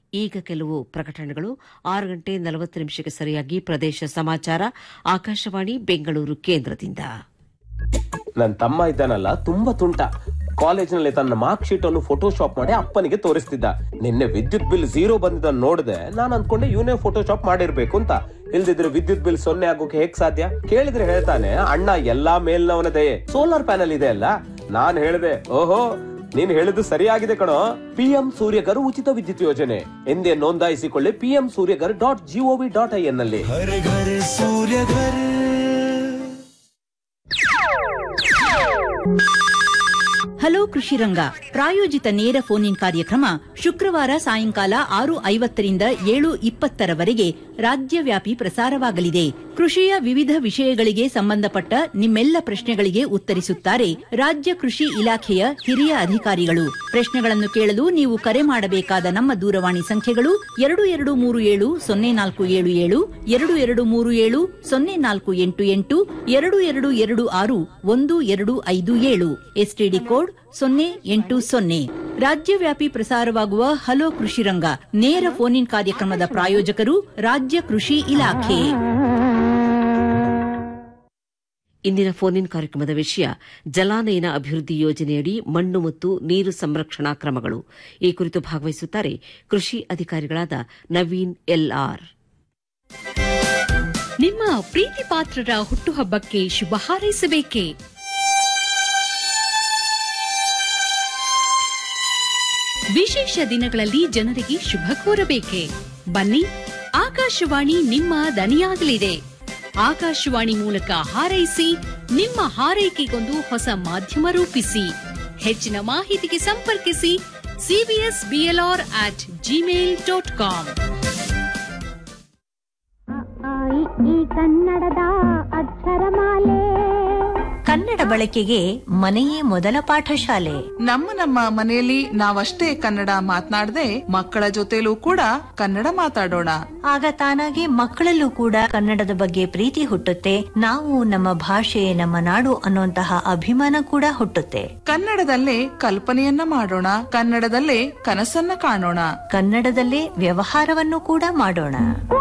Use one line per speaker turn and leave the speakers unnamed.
ಈಗ ಕೆಲವು ಪ್ರಕಟಣೆಗಳು ಆರು ಗಂಟೆ ನಲವತ್ತು ನಿಮಿಷಕ್ಕೆ ಸರಿಯಾಗಿ ಪ್ರದೇಶ ಸಮಾಚಾರ ಆಕಾಶವಾಣಿ ಬೆಂಗಳೂರು ಕೇಂದ್ರದಿಂದ
ನನ್ ತಮ್ಮ ಇದ್ದಾನಲ್ಲ ತುಂಬಾ ತುಂಟ ಕಾಲೇಜಿನಲ್ಲಿ ತನ್ನ ಮಾರ್ಕ್ ಶೀಟ್ ಅನ್ನು ಫೋಟೋಶಾಪ್ ಮಾಡಿ ಅಪ್ಪನಿಗೆ ತೋರಿಸ್ತಿದ್ದ ನಿನ್ನೆ ವಿದ್ಯುತ್ ಬಿಲ್ ಝೀರೋ ಬಂದಿದ್ದ ನೋಡಿದೆ ನಾನು ಅನ್ಕೊಂಡೆ ಇವನೇ ಫೋಟೋಶಾಪ್ ಮಾಡಿರ್ಬೇಕು ಅಂತ ಇಲ್ದಿದ್ರೆ ವಿದ್ಯುತ್ ಬಿಲ್ ಸೊನ್ನೆ ಆಗೋಕೆ ಹೇಗ್ ಸಾಧ್ಯ ಕೇಳಿದ್ರೆ ಹೇಳ್ತಾನೆ ಅಣ್ಣ ಎಲ್ಲಾ ಮೇಲ್ನವನ ದಯೆ ಸೋಲಾರ್ ಪ್ಯಾನಲ್ ಇದೆ ಅಲ್ಲ ನಾನ್ ಹೇಳ್ದೆ ಓಹೋ ನೀನ್ ಹೇಳಿದ್ದು ಸರಿಯಾಗಿದೆ ಕಣೋ ಪಿಎಂ ಸೂರ್ಯಗರ್ ಉಚಿತ ವಿದ್ಯುತ್ ಯೋಜನೆ ಎಂದೇ ನೋಂದಾಯಿಸಿಕೊಳ್ಳಿ PM Suryaghar dot G O V dot I N ನಲ್ಲಿ
हर घर सूर्य घर
ಹಲೋ ಕೃಷಿರಂಗ ಪ್ರಾಯೋಜಿತ ನೇರ ಫೋನ್ ಇನ್ ಕಾರ್ಯಕ್ರಮ ಶುಕ್ರವಾರ ಸಾಯಂಕಾಲ ಆರು ಐವತ್ತರಿಂದ ಏಳು ಇಪ್ಪತ್ತರವರೆಗೆ ರಾಜ್ಯವ್ಯಾಪಿ ಪ್ರಸಾರವಾಗಲಿದೆ ಕೃಷಿಯ ವಿವಿಧ ವಿಷಯಗಳಿಗೆ ಸಂಬಂಧಪಟ್ಟ ನಿಮ್ಮೆಲ್ಲ ಪ್ರಶ್ನೆಗಳಿಗೆ ಉತ್ತರಿಸುತ್ತಾರೆ ರಾಜ್ಯ ಕೃಷಿ ಇಲಾಖೆಯ ಹಿರಿಯ ಅಧಿಕಾರಿಗಳು ಪ್ರಶ್ನೆಗಳನ್ನು ಕೇಳಲು ನೀವು ಕರೆ ಮಾಡಬೇಕಾದ ನಮ್ಮ ದೂರವಾಣಿ ಸಂಖ್ಯೆಗಳು ಎರಡು ಎರಡು ಮೂರು ಏಳು ಸೊನ್ನೆ ನಾಲ್ಕು ಏಳು ಏಳು ಎರಡು ಎರಡು ಮೂರು ಏಳು ಸೊನ್ನೆ ನಾಲ್ಕು ಎಂಟು ಎಂಟು ಎರಡು ಎರಡು ಎರಡು ಆರು ಒಂದು ಎರಡು ಐದು ಏಳು ಎಸ್ಟಿಡಿ ಕೋಡ್ ಸೊನ್ನೆ ಎಂಟು ಸೊನ್ನೆ ರಾಜ್ಯವ್ಯಾಪಿ ಪ್ರಸಾರವಾಗುವ ಹಲೋ ಕೃಷಿ ರಂಗ ನೇರ ಫೋನ್ ಇನ್ ಕಾರ್ಯಕ್ರಮದ ಪ್ರಾಯೋಜಕರು ರಾಜ್ಯ ಕೃಷಿ ಇಲಾಖೆ
ಇಂದಿನ ಫೋನ್ ಇನ್ ಕಾರ್ಯಕ್ರಮದ ವಿಷಯ ಜಲಾನಯನ ಅಭಿವೃದ್ಧಿ ಯೋಜನೆಯಡಿ ಮಣ್ಣು ಮತ್ತು ನೀರು ಸಂರಕ್ಷಣಾ ಕ್ರಮಗಳು ಈ ಕುರಿತು ಭಾಗವಹಿಸುತ್ತಾರೆ ಕೃಷಿ ಅಧಿಕಾರಿಗಳಾದ ನವೀನ್ ಎಲ್ಆರ್
ನಿಮ್ಮ ಪ್ರೀತಿ ಪಾತ್ರರ ಹುಟ್ಟುಹಬ್ಬಕ್ಕೆ ಶುಭ ಹಾರೈಸಬೇಕೇ ವಿಶೇಷ ದಿನಗಳಲ್ಲಿ ಜನರಿಗೆ ಶುಭ ಕೋರಬೇಕೆ ಬನ್ನಿ ಆಕಾಶವಾಣಿ ನಿಮ್ಮ ದನಿಯಾಗಲಿದೆ ಆಕಾಶವಾಣಿ ಮೂಲಕ ಹಾರೈಸಿ ನಿಮ್ಮ ಹಾರೈಕೆಗೊಂದು ಹೊಸ ಮಾಧ್ಯಮ ರೂಪಿಸಿ ಹೆಚ್ಚಿನ ಮಾಹಿತಿಗೆ ಸಂಪರ್ಕಿಸಿ CBS BLR at Gmail dot com
ಆಯಿ ಈ ಕನ್ನಡದ ಅಕ್ಷರಮಾಲೆ
ಕನ್ನಡ ಬಳಕೆಗೆ ಮನೆಯೇ ಮೊದಲ ಪಾಠಶಾಲೆ
ನಮ್ಮ ನಮ್ಮ ಮನೆಯಲ್ಲಿ ನಾವಷ್ಟೇ ಕನ್ನಡ ಮಾತನಾಡದೆ ಮಕ್ಕಳ ಜೊತೆಲೂ ಕೂಡ ಕನ್ನಡ ಮಾತಾಡೋಣ
ಆಗ ತಾನಾಗೆ ಮಕ್ಕಳಲ್ಲೂ ಕೂಡ ಕನ್ನಡದ ಬಗ್ಗೆ ಪ್ರೀತಿ ಹುಟ್ಟುತ್ತೆ ನಾವು ನಮ್ಮ ಭಾಷೆ ನಮ್ಮ ನಾಡು ಅನ್ನುವಂತಹ ಅಭಿಮಾನ ಕೂಡ ಹುಟ್ಟುತ್ತೆ
ಕನ್ನಡದಲ್ಲೇ ಕಲ್ಪನೆಯನ್ನ ಮಾಡೋಣ ಕನ್ನಡದಲ್ಲೇ ಕನಸನ್ನ ಕಾಣೋಣ
ಕನ್ನಡದಲ್ಲೇ ವ್ಯವಹಾರವನ್ನು ಕೂಡ ಮಾಡೋಣ